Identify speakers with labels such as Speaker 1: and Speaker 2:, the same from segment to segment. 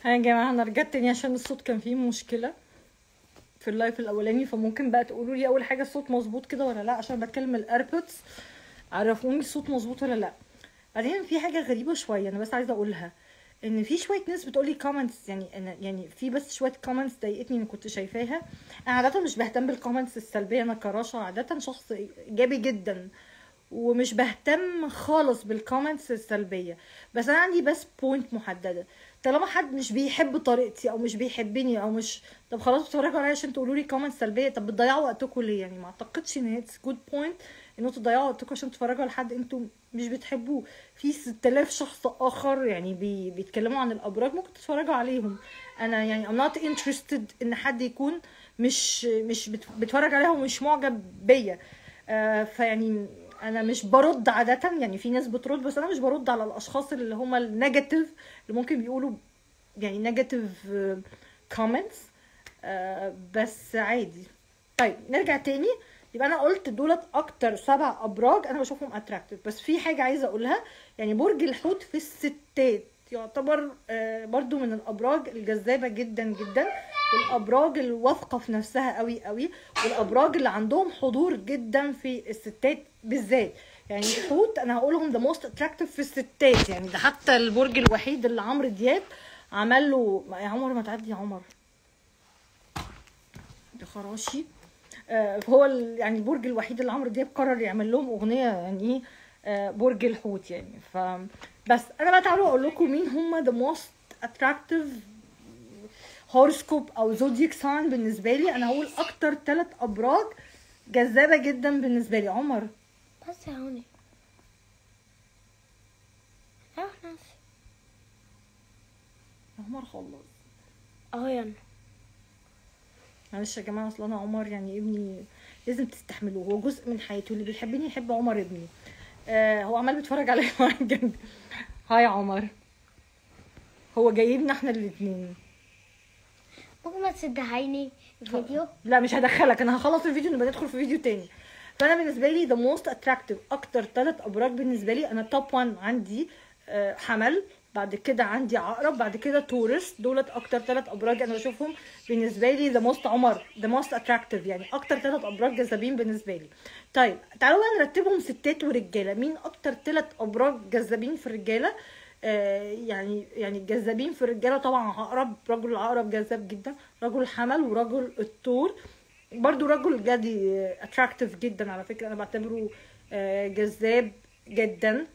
Speaker 1: يا جماعه انا رجعت تاني عشان الصوت كان فيه مشكله في اللايف الاولاني فممكن بقى تقولوا لي اول حاجه الصوت مظبوط كده ولا لا عشان بتكلم الايربودز عرفوني الصوت مظبوط ولا لا بعدين في حاجه غريبه شويه انا بس عايزه اقولها ان في شويه ناس بتقولي كومنتس يعني انا يعني في بس شويه كومنتس ضايقتني اني كنت شايفاها انا عاده مش بهتم بالكومنتس السلبيه انا كراشة عاده شخص ايجابي جدا ومش بهتم خالص بالكومنتس السلبيه بس انا عندي بس بوينت محدده طالما حد مش بيحب طريقتي او مش بيحبني او مش طب خلاص بتتفرجوا عليا عشان تقولوا لي كومنتس سلبيه طب بتضيعوا وقتكم ليه يعني ما اعتقدش ان اتس جود بوينت ان انتوا تضيعوا وقتكم عشان تتفرجوا على حد انتوا مش بتحبوه في 6000 شخص اخر يعني بي بيتكلموا عن الابراج ممكن تتفرجوا عليهم انا يعني I'm not interested ان حد يكون مش مش بت- بيتفرج عليها ومش معجب بيا آه فيعني انا مش برد عاده يعني في ناس بترد بس انا مش برد على الاشخاص اللي هم النيجاتيف اللي ممكن بيقولوا يعني نيجاتيف كومنتس بس عادي طيب نرجع تاني يبقى انا قلت دولت اكتر سبع ابراج انا بشوفهم اتراكتيف بس في حاجه عايزه اقولها يعني برج الحوت في الستات يعتبر آه، برضو من الابراج الجذابه جدا جدا والابراج الواثقه في نفسها قوي قوي والابراج اللي عندهم حضور جدا في الستات بالذات يعني الحوت انا هقولهم ذا موست اتراكتيف في الستات يعني ده حتى البرج الوحيد اللي عمرو دياب عمل له يا عمر ما تعدي يا عمر يا خراشي آه، هو ال- يعني البرج الوحيد اللي عمرو دياب قرر يعمل لهم اغنيه يعني ايه آه، برج الحوت يعني ف بس انا بقى تعالوا اقول لكم مين هم ذا موست اتراكتيف هورسكوب او زودياك ساين بالنسبه لي انا هقول اكتر ثلاث ابراج جذابه جدا بالنسبه لي عمر
Speaker 2: بس يا هوني روح ناس
Speaker 1: عمر خلص
Speaker 2: اه يعني
Speaker 1: معلش يا جماعه اصل انا عمر يعني ابني لازم تستحملوه هو جزء من حياته اللي بيحبني يحب عمر ابني آه هو عمال بيتفرج عليا وانا جنبي هاي عمر هو جايبنا احنا الاثنين
Speaker 2: ممكن ما تصدقيني الفيديو
Speaker 1: لا مش هدخلك انا هخلص الفيديو نبقى ندخل في فيديو تاني فانا بالنسبه لي ذا موست اتراكتيف اكتر ثلاث ابراج بالنسبه لي انا توب 1 عندي آه، حمل بعد كده عندي عقرب بعد كده تورس دولت اكتر ثلاث ابراج انا بشوفهم بالنسبه لي ذا موست عمر ذا موست اتراكتيف يعني اكتر ثلاث ابراج جذابين بالنسبه لي طيب تعالوا بقى نرتبهم ستات ورجاله مين اكتر ثلاث ابراج جذابين في الرجاله آه، يعني يعني الجذابين في الرجاله طبعا عقرب رجل العقرب جذاب جدا رجل الحمل ورجل الثور برضو رجل جدي اتراكتيف جدا على فكره انا بعتبره آه، جذاب جدا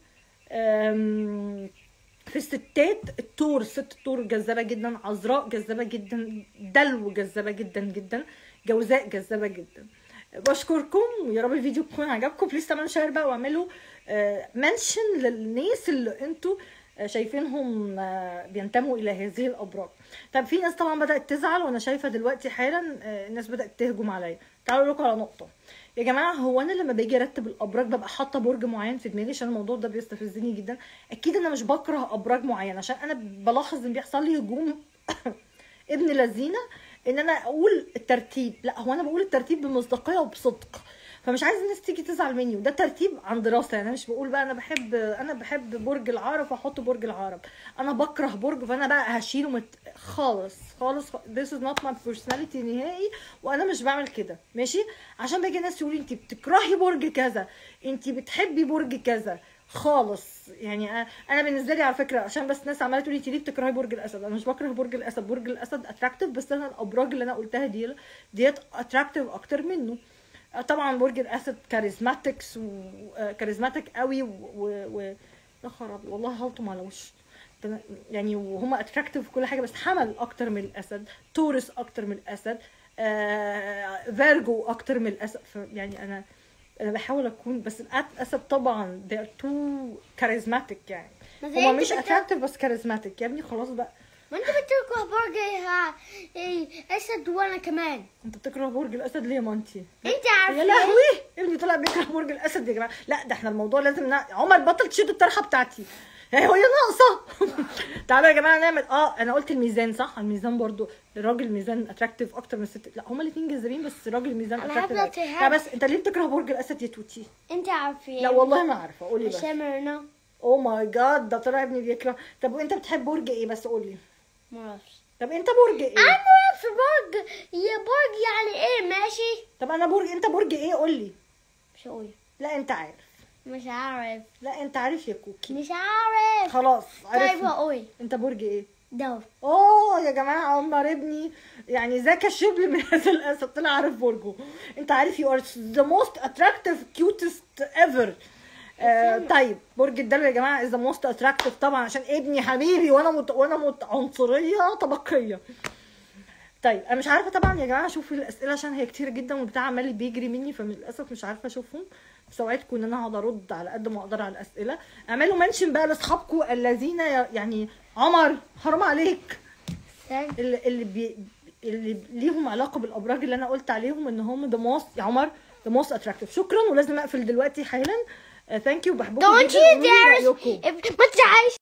Speaker 1: آم، في الستات التور الست التور جذابه جدا عذراء جذابه جدا دلو جذابه جدا جدا جوزاء جذابه جدا بشكركم ويا رب الفيديو يكون عجبكم بليز تعملوا شير بقى واعملوا منشن للناس اللي انتوا آه، شايفينهم آه، بينتموا الى هذه الابراج طب في ناس طبعا بدات تزعل وانا شايفه دلوقتي حالا آه، الناس بدات تهجم عليا تعالوا أقول لكم على نقطه يا جماعه هو انا لما باجي ارتب الابراج ببقى حاطه برج معين في دماغي عشان الموضوع ده بيستفزني جدا اكيد انا مش بكره ابراج معينه عشان انا بلاحظ ان بيحصل لي هجوم ابن لذينه ان انا اقول الترتيب لا هو انا بقول الترتيب بمصداقيه وبصدق فمش عايز الناس تيجي تزعل مني وده ترتيب عن دراسه يعني انا مش بقول بقى انا بحب انا بحب برج العقرب فاحط برج العقرب انا بكره برج فانا بقى هشيله مت... خالص خالص this is not my personality نهائي وانا مش بعمل كده ماشي عشان باجي ناس يقولوا انت بتكرهي برج كذا انت بتحبي برج كذا خالص يعني أنا- انا بالنسبه لي على فكره عشان بس ناس عماله تقول لي انت ليه بتكرهي برج الاسد انا مش بكره برج الاسد برج الاسد اتراكتيف بس انا الابراج اللي انا قلتها دي ديت اتراكتيف اكتر منه طبعا برج الاسد كاريزماتكس وكاريزماتيك قوي و, و... و... يا خرابي والله هلطم على وش ده أنا- يعني وهم اتراكتيف في كل حاجه بس حمل اكتر من الاسد تورس اكتر من الاسد آه... فيرجو اكتر من الاسد ف- يعني انا انا بحاول اكون بس الاسد طبعا they're too charismatic يعني
Speaker 2: ما زي
Speaker 1: هو
Speaker 2: انت
Speaker 1: مش
Speaker 2: بت-
Speaker 1: اتراكتيف بس charismatic يا ابني خلاص بقى
Speaker 2: ما انت بتكره برج ها- إيه، اسد وانا كمان
Speaker 1: انت بتكره برج الاسد ليه يا مانتي
Speaker 2: انت
Speaker 1: يا
Speaker 2: عارفه
Speaker 1: لهوي ابني طلع بيكره برج الاسد يا جماعه لا ده احنا الموضوع لازم نا... عمر بطل تشد الطرحه بتاعتي يعني هو هي ناقصه تعالوا يا جماعه نعمل اه انا قلت الميزان صح الميزان برضو الراجل ميزان اتراكتيف اكتر من الست لا هما الاثنين جذابين بس الراجل الميزان
Speaker 2: أنا
Speaker 1: اتراكتيف
Speaker 2: هبدأ
Speaker 1: أكتر.
Speaker 2: تهاب.
Speaker 1: لا بس انت ليه بتكره برج الاسد يا توتي
Speaker 2: انت عارفه
Speaker 1: لا والله ما عارفه قولي بس
Speaker 2: عشان مرنا
Speaker 1: او ماي جاد ده طلع ابني بيكره طب وانت بتحب برج ايه بس قولي
Speaker 2: معرفش
Speaker 1: طب انت برج ايه
Speaker 2: انا ما في برج يا برج يعني ايه ماشي
Speaker 1: طب انا برج انت برج ايه قول لي
Speaker 2: مش هقول
Speaker 1: لا انت عارف
Speaker 2: مش عارف
Speaker 1: لا انت عارف يا كوكي
Speaker 2: مش عارف
Speaker 1: خلاص
Speaker 2: طيب
Speaker 1: عرفنا
Speaker 2: هقول
Speaker 1: انت برج ايه
Speaker 2: دور
Speaker 1: اوه يا جماعه عمر ابني يعني ذاك الشبل من هذا الاسد طلع عارف برجه انت عارف يو ار ذا موست اتراكتيف كيوتست ايفر طيب برج الدلو يا جماعه از ذا موست اتراكتيف طبعا عشان ابني حبيبي وانا مت... وانا مت... عنصريه طبقيه طيب انا مش عارفه طبعا يا جماعه اشوف الاسئله عشان هي كتير جدا والبتاع عمال بيجري مني فللاسف مش عارفه اشوفهم بس اوعدكم ان انا هقعد ارد على قد ما اقدر على الاسئله اعملوا منشن بقى لاصحابكم الذين ي- يعني عمر حرام عليك اللي اللي, بي اللي ليهم علاقه بالابراج اللي انا قلت عليهم ان هم ذا موست يا عمر ذا موست اتراكتيف شكرا ولازم اقفل دلوقتي حالا ثانك يو بحبكم
Speaker 2: Don't
Speaker 1: جدا
Speaker 2: you
Speaker 1: قولوا لي
Speaker 2: dare
Speaker 1: رأيكم.
Speaker 2: if ما تعيش